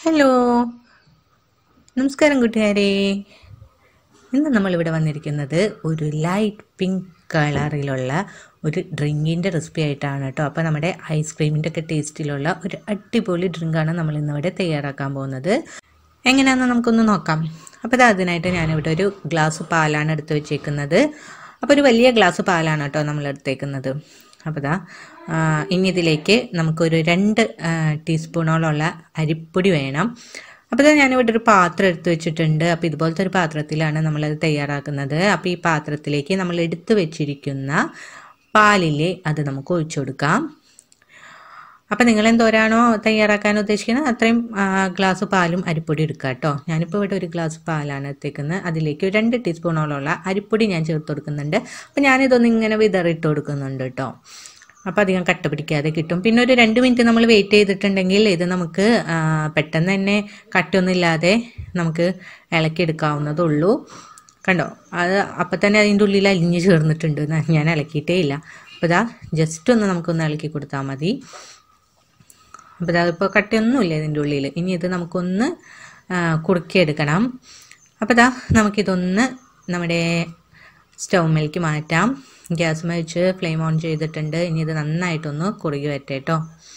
hello നമസ്കാരം കൂട്ടുകാരെ ഇന്ന് നമ്മളിവിടെ വന്നിരിക്കുന്നത് ഒരു ലൈറ്റ് പിങ്ക് കളറിലുള്ള ഒരു ഡ്രിങ്കിൻ്റെ റെസിപ്പി ആയിട്ടാണ് കേട്ടോ അപ്പോൾ നമ്മുടെ ഐസ്ക്രീമിൻ്റെ ഒക്കെ ടേസ്റ്റിലുള്ള ഒരു അടിപൊളി ഡ്രിങ്കാണ് നമ്മൾ ഇന്നിവിടെ തയ്യാറാക്കാൻ പോകുന്നത് എങ്ങനെയാണെന്ന് നമുക്കൊന്ന് നോക്കാം അപ്പോൾ ഇത് അതിനായിട്ട് ഞാനിവിടെ ഒരു ഗ്ലാസ് പാലാണ് എടുത്ത് വെച്ചേക്കുന്നത് അപ്പോൾ ഒരു വലിയ ഗ്ലാസ് പാലാണ് കേട്ടോ നമ്മൾ എടുത്തേക്കുന്നത് അപ്പോൾ ഇതാ ആ, ഇനി ഇതിലേക്ക് നമുക്കൊരു രണ്ട് ആ, ടീസ്പൂണോളമുള്ള അരിപ്പൊടി വേണം അപ്പോൾ ഇതാ ഞാനിവിടെ ഒരു പാത്രം എടുത്ത് വെച്ചിട്ടുണ്ട് അപ്പോൾ ഇതുപോലത്തെ ഒരു പാത്രത്തിലാണ് നമ്മളത് തയ്യാറാക്കുന്നത് അപ്പോൾ ഈ പാത്രത്തിലേക്ക് നമ്മൾ എടുത്തു വെച്ചിരിക്കുന്ന പാലില്ലേ അത് നമുക്ക് ഒഴിച്ചു കൊടുക്കാം അപ്പം നിങ്ങൾ എന്തോരാണോ തയ്യാറാക്കാൻ ഉദ്ദേശിക്കുന്നത് അത്രയും ആ, ഗ്ലാസ് പാലും അരിപ്പൊടി എടുക്കുക കേട്ടോ ഞാനിപ്പോൾ ഇവിടെ ഒരു ഗ്ലാസ് പാലാണ് എത്തിക്കുന്നത് അതിലേക്ക് ഒരു രണ്ട് ടീസ്പൂണോളമുള്ള അരിപ്പൊടി ഞാൻ ചേർത്ത് കൊടുക്കുന്നുണ്ട് അപ്പം ഞാനിതൊന്ന് ഇങ്ങനെ വിതറിയിട്ട് കൊടുക്കുന്നുണ്ട് കേട്ടോ അപ്പോൾ അധികം കട്ട പിടിക്കാതെ കിട്ടും പിന്നെ ഒരു രണ്ട് മിനിറ്റ് നമ്മൾ വെയിറ്റ് ചെയ്തിട്ടുണ്ടെങ്കിൽ ഇത് നമുക്ക് ആ, പെട്ടെന്ന് തന്നെ കട്ടൊന്നുമില്ലാതെ നമുക്ക് ഇളക്കിയെടുക്കാവുന്നതുള്ളൂ കണ്ടോ അത് അപ്പം തന്നെ അതിൻ്റെ ഉള്ളിൽ അലിഞ്ഞ് ചേർന്നിട്ടുണ്ട് ന- ഞാൻ ഇളക്കിയിട്ടേ ഇല്ല അപ്പോൾ ഇതാ ജസ്റ്റ് ഒന്ന് നമുക്കൊന്ന് ഇളക്കി കൊടുത്താൽ മതി അപ്പോൾ ഇതാ ഇപ്പോൾ കട്ടയൊന്നുമില്ല ഇതിൻ്റെ ഉള്ളിൽ ഇനി ഇത് നമുക്കൊന്ന് ആ, കുറുക്കിയെടുക്കണം അപ്പോൾ ഇതാ നമുക്കിതൊന്ന് നമ്മുടെ സ്റ്റൗമിലേക്ക് മാറ്റാം ഗ്യാസ് വെച്ച് ഫ്ലെയിം ഓൺ ചെയ്തിട്ടുണ്ട് ഇനി ഇത് നന്നായിട്ടൊന്ന് കുറുകി വരട്ടെ കേട്ടോ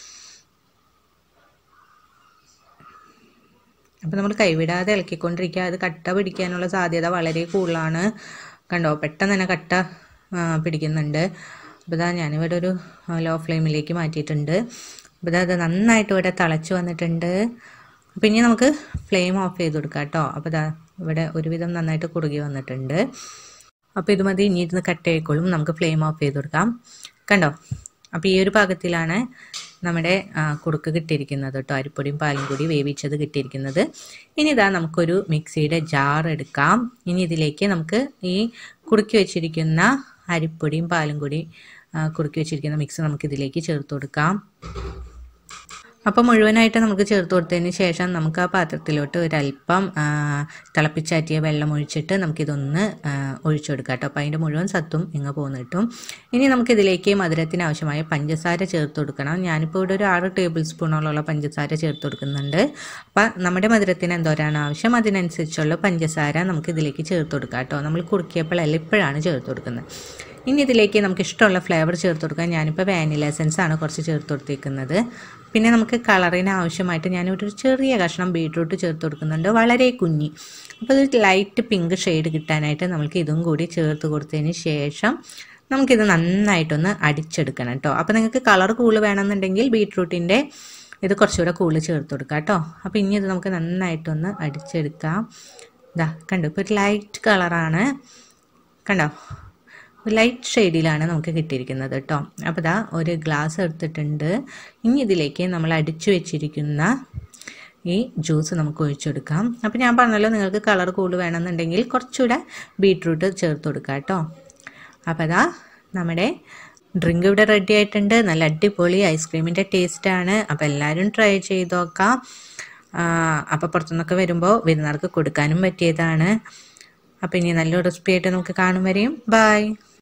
അപ്പോൾ നമ്മൾ കൈവിടാതെ ഇളക്കിക്കൊണ്ടിരിക്കുക അത് കട്ട പിടിക്കാനുള്ള സാധ്യത വളരെ കൂടുതലാണ് കണ്ടോ പെട്ടെന്ന് തന്നെ കട്ട ആ, പിടിക്കുന്നുണ്ട് അപ്പോൾ ഇതാ ഞാനിവിടെ ഒരു ലോ ഫ്ലെയിമിലേക്ക് മാറ്റിയിട്ടുണ്ട് അപ്പോൾ ഇതാ അത് നന്നായിട്ട് ഇവിടെ തിളച്ച് വന്നിട്ടുണ്ട് അപ്പോൾ ഇനി നമുക്ക് ഫ്ലെയിം ഓഫ് ചെയ്ത് കൊടുക്കാം കേട്ടോ അപ്പോൾ ഇതാ ഇവിടെ ഒരുവിധം നന്നായിട്ട് കുറുകി വന്നിട്ടുണ്ട് അപ്പോൾ ഇത് മതി ഇനി ഇരുന്ന് കട്ട് ആയിക്കോളും നമുക്ക് ഫ്ലെയിം ഓഫ് ചെയ്ത് കൊടുക്കാം കണ്ടോ അപ്പോൾ ഈ ഒരു പാകത്തിലാണ് നമ്മുടെ ആ, കുറുക്ക് കിട്ടിയിരിക്കുന്നത് കേട്ടോ അരിപ്പൊടിയും പാലും കൂടി വേവിച്ചത് കിട്ടിയിരിക്കുന്നത് ഇനി ഇതാ നമുക്കൊരു മിക്സിയുടെ ജാർ എടുക്കാം ഇനി ഇതിലേക്ക് നമുക്ക് ഈ കുറുക്കി വെച്ചിരിക്കുന്ന അരിപ്പൊടിയും പാലും കൂടി ആ, കുറുക്കി വെച്ചിരിക്കുന്ന മിക്സ് നമുക്ക് ഇതിലേക്ക് ചേർത്ത് കൊടുക്കാം അപ്പോൾ മുഴുവനായിട്ട് നമുക്ക് ചേർത്ത് കൊടുത്തതിന് ശേഷം നമുക്ക് ആ പാത്രത്തിലോട്ട് ഒരല്പം ആ, തിളപ്പിച്ചാറ്റിയ വെള്ളം ഒഴിച്ചിട്ട് നമുക്കിതൊന്ന് ആ, ഒഴിച്ചു കൊടുക്കാം കേട്ടോ അപ്പോൾ അതിൻ്റെ മുഴുവൻ സത്തും ഇങ്ങ് പോന്ന് കിട്ടും ഇനി നമുക്കിതിലേക്ക് മധുരത്തിന് ആവശ്യമായ പഞ്ചസാര ചേർത്ത് കൊടുക്കണം ഞാനിപ്പോൾ ഇവിടെ ഒരു ആറ് ടേബിൾ സ്പൂണോളമുള്ള പഞ്ചസാര ചേർത്ത് കൊടുക്കുന്നുണ്ട് അപ്പോൾ നമ്മുടെ മധുരത്തിന് എന്തോരാണ് ആവശ്യം അതിനനുസരിച്ചുള്ള പഞ്ചസാര നമുക്ക് ഇതിലേക്ക് ചേർത്ത് കൊടുക്കാം കേട്ടോ നമ്മൾ കുറുക്കിയപ്പോഴല്ല ഇപ്പോഴാണ് ചേർത്ത് കൊടുക്കുന്നത് ഇനി ഇതിലേക്ക് നമുക്ക് ഇഷ്ടമുള്ള ഫ്ലേവർ ചേർത്ത് കൊടുക്കാം ഞാനിപ്പോൾ വാനില എസൻസ് ആണ് കുറച്ച് ചേർത്ത് കൊടുത്തേക്കുന്നത് പിന്നെ നമുക്ക് കളറിന് ആവശ്യമായിട്ട് ഞാനിവിടെ ഒരു ചെറിയ കഷ്ണം ബീട്രൂട്ട് ചേർത്ത് കൊടുക്കുന്നുണ്ട് വളരെ കുഞ്ഞി അപ്പോൾ ഇത് ലൈറ്റ് പിങ്ക് ഷെയ്ഡ് കിട്ടാനായിട്ട് നമുക്ക് ഇതും കൂടി ചേർത്ത് കൊടുത്തതിന് ശേഷം നമുക്കിത് നന്നായിട്ടൊന്ന് അടിച്ചെടുക്കണം കേട്ടോ അപ്പോൾ നിങ്ങൾക്ക് കളർ കൂടുതൽ വേണമെന്നുണ്ടെങ്കിൽ ബീട്രൂട്ടിൻ്റെ ഇത് കുറച്ചുകൂടെ കൂടുതൽ ചേർത്ത് കൊടുക്കാം കേട്ടോ അപ്പോൾ ഇനി ഇത് നമുക്ക് നന്നായിട്ടൊന്ന് അടിച്ചെടുക്കാം ഇതാ കണ്ടോ ഇപ്പോൾ ഒരു ലൈറ്റ് കളറാണ് കണ്ടോ ലൈറ്റ് ഷെയ്ഡിലാണ് നമുക്ക് കിട്ടിയിരിക്കുന്നത് കേട്ടോ അപ്പോൾ ഇതാ ഒരു ഗ്ലാസ് എടുത്തിട്ടുണ്ട് ഇനി ഇതിലേക്ക് നമ്മൾ അടിച്ചു വെച്ചിരിക്കുന്ന ഈ ജ്യൂസ് നമുക്ക് ഒഴിച്ചെടുക്കാം അപ്പോൾ ഞാൻ പറഞ്ഞല്ലോ നിങ്ങൾക്ക് കളർ കൂടുതൽ വേണമെന്നുണ്ടെങ്കിൽ കുറച്ചുകൂടെ ബീട്രൂട്ട് ചേർത്ത് കൊടുക്കാം കേട്ടോ അപ്പോൾ അതാ നമ്മുടെ ഡ്രിങ്ക് ഇവിടെ റെഡി ആയിട്ടുണ്ട് നല്ല അടിപൊളി ഐസ്ക്രീമിൻ്റെ ടേസ്റ്റാണ് അപ്പോൾ എല്ലാവരും ട്രൈ ചെയ്ത് നോക്കാം അപ്പോൾ പുറത്തുനിന്നൊക്കെ വരുമ്പോൾ വിരുന്നാർക്ക് കൊടുക്കാനും പറ്റിയതാണ് അപ്പോൾ ഇനി നല്ലൊരു റെസിപ്പി ആയിട്ട് നമുക്ക് കാണും വരെയും ബൈ